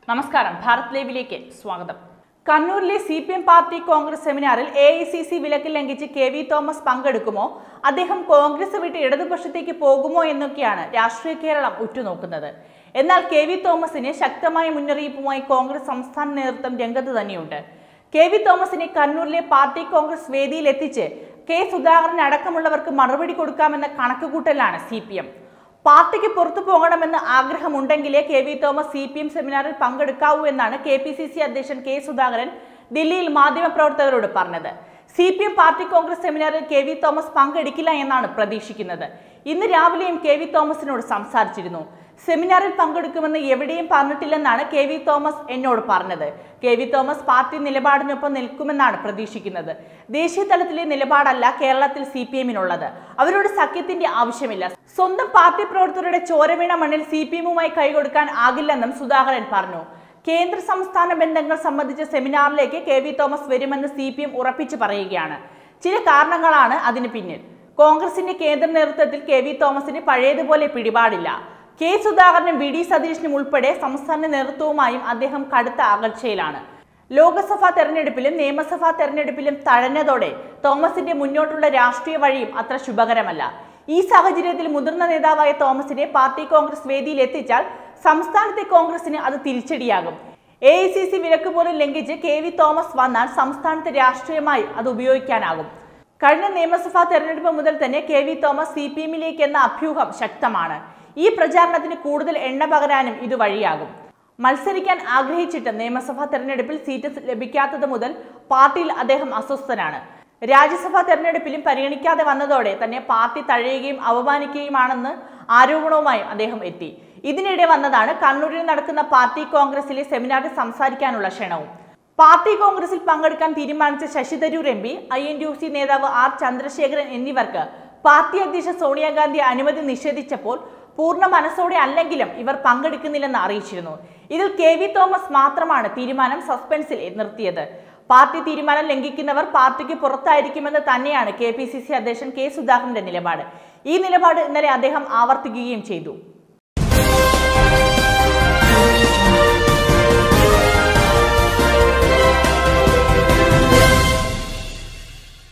നമസ്കാരം ഭാരത് ലൈവിലേക്ക് സ്വാഗതം കണ്ണൂരിലെ C P M party congress സെമിനാറിൽ എ ഐ സി സി വിലക്ക് ലംഘിച്ച് കെ വി തോമസ് പങ്കെടുക്കുമോ അദ്ദേഹം കോൺഗ്രസ് വിട്ട് ഇടതുപക്ഷത്തേക്ക് പോകുമോ എന്നൊക്കെയാണ് രാഷ്ട്രീയ കേരളം ഉറ്റുനോക്കുന്നത് എന്നാൽ കെ വി തോമസിന് ശക്തമായ മുന്നറിയിപ്പുമായി കോൺഗ്രസ് സംസ്ഥാന നേതൃത്വം രംഗത്ത് തന്നെയുണ്ട് കെ വി തോമസിനെ കണ്ണൂരിലെ പാർട്ടി കോൺഗ്രസ് വേദിയിൽ എത്തിച്ച് കെ സുധാകരൻ അടക്കമുള്ളവർക്ക് മറുപടി കൊടുക്കാമെന്ന കണക്കുകൂട്ടലാണ് സി പി എം പാർട്ടിക്ക് പുറത്തു പോകണമെന്ന് ആഗ്രഹമുണ്ടെങ്കിലേ K V Thomas C P M സെമിനാറിൽ പങ്കെടുക്കാവൂ എന്നാണ് കെ പി സി സി അധ്യക്ഷൻ കെ സുധാകരൻ ദില്ലിയിൽ മാധ്യമപ്രവർത്തകരോട് പറഞ്ഞത് C P M party congress സെമിനാറിൽ കെ വി തോമസ് പങ്കെടുക്കില്ല എന്നാണ് പ്രതീക്ഷിക്കുന്നത് ഇന്ന് രാവിലെയും കെ വി തോമസിനോട് സംസാരിച്ചിരുന്നു സെമിനാറിൽ പങ്കെടുക്കുമെന്ന് എവിടെയും പറഞ്ഞിട്ടില്ലെന്നാണ് കെ വി തോമസ് എന്നോട് പറഞ്ഞത് കെ വി തോമസ് പാർട്ടി നിലപാടിനൊപ്പം നിൽക്കുമെന്നാണ് പ്രതീക്ഷിക്കുന്നത് ദേശീയ തലത്തിലെ നിലപാടല്ല കേരളത്തിൽ സി പി എമ്മിനുള്ളത് അവരോട് സഖ്യത്തിന്റെ ആവശ്യമില്ല സ്വന്തം പാർട്ടി പ്രവർത്തകരുടെ ചോരവീണ മണ്ണിൽ സി പി എമ്മുമായി കൈകൊടുക്കാൻ ആകില്ലെന്നും സുധാകരൻ പറഞ്ഞു കേന്ദ്ര സംസ്ഥാന ബന്ധങ്ങൾ സംബന്ധിച്ച സെമിനാറിലേക്ക് കെ വി തോമസ് വരുമെന്ന് സി പി എം ഉറപ്പിച്ചു പറയുകയാണ് ചില കാരണങ്ങളാണ് അതിന് പിന്നിൽ കോൺഗ്രസിന്റെ കേന്ദ്ര നേതൃത്വത്തിൽ കെ വി തോമസിന് പഴയതുപോലെ പിടിപാടില്ല കെ സുധാകരനും വി ഡി സതീഷിനും ഉൾപ്പെടെ സംസ്ഥാന നേതൃത്വവുമായും അദ്ദേഹം കടുത്ത അകൽച്ചയിലാണ് ലോക്സഭാ തെരഞ്ഞെടുപ്പിലും നിയമസഭാ തെരഞ്ഞെടുപ്പിലും തഴഞ്ഞതോടെ തോമസിന്റെ മുന്നോട്ടുള്ള രാഷ്ട്രീയ വഴിയും അത്ര ശുഭകരമല്ല ഈ സാഹചര്യത്തിൽ മുതിർന്ന നേതാവായ തോമസിനെ പാർട്ടി കോൺഗ്രസ് വേദിയിൽ എത്തിച്ചാൽ സംസ്ഥാനത്തെ കോൺഗ്രസിന് അത് തിരിച്ചടിയാകും എ ഐ സി സി വിലക്ക് പോലും ലംഘിച്ച് കെ വി തോമസ് വന്നാൽ സംസ്ഥാനത്തെ രാഷ്ട്രീയമായി അത് ഉപയോഗിക്കാനാകും കഴിഞ്ഞ നിയമസഭാ തെരഞ്ഞെടുപ്പ് മുതൽ തന്നെ K V Thomas C P എമ്മിലേക്ക് എന്ന അഭ്യൂഹം ശക്തമാണ് ഈ പ്രചാരണത്തിന് കൂടുതൽ എണ്ണ പകരാനും ഇത് വഴിയാകും മത്സരിക്കാൻ ആഗ്രഹിച്ചിട്ട് നിയമസഭാ തെരഞ്ഞെടുപ്പിൽ സീറ്റ് ലഭിക്കാത്തത് മുതൽ പാർട്ടിയിൽ അദ്ദേഹം അസ്വസ്ഥനാണ് രാജ്യസഭാ തെരഞ്ഞെടുപ്പിലും പരിഗണിക്കാതെ വന്നതോടെ തന്നെ പാർട്ടി തഴയുകയും അവമാനിക്കുകയുമാണെന്ന് ആരോപണവുമായും അദ്ദേഹം എത്തി ഇതിനിടെ വന്നതാണ് കണ്ണൂരിൽ നടക്കുന്ന പാർട്ടി കോൺഗ്രസിലെ സെമിനാറിൽ സംസാരിക്കാനുള്ള ക്ഷണവും പാർട്ടി കോൺഗ്രസിൽ പങ്കെടുക്കാൻ തീരുമാനിച്ച Shashi Tharoor M P I N U C നേതാവ് ആർ ചന്ദ്രശേഖരൻ എന്നിവർക്ക് പാർട്ടി അധ്യക്ഷ സോണിയാഗാന്ധി അനുമതി നിഷേധിച്ചപ്പോൾ പൂർണ്ണ മനസ്സോടെ അല്ലെങ്കിലും ഇവർ പങ്കെടുക്കുന്നില്ലെന്ന് അറിയിച്ചിരുന്നു ഇതിൽ കെ വി തോമസ് മാത്രമാണ് തീരുമാനം സസ്പെൻസിൽ നിർത്തിയത് പാർട്ടി തീരുമാനം ലംഘിക്കുന്നവർ പാർട്ടിക്ക് പുറത്തായിരിക്കുമെന്ന് തന്നെയാണ് കെ പി സി സി അധ്യക്ഷൻ കെ സുധാകരന്റെ നിലപാട് ഈ നിലപാട് ഇന്നലെ അദ്ദേഹം ആവർത്തിക്കുകയും ചെയ്തു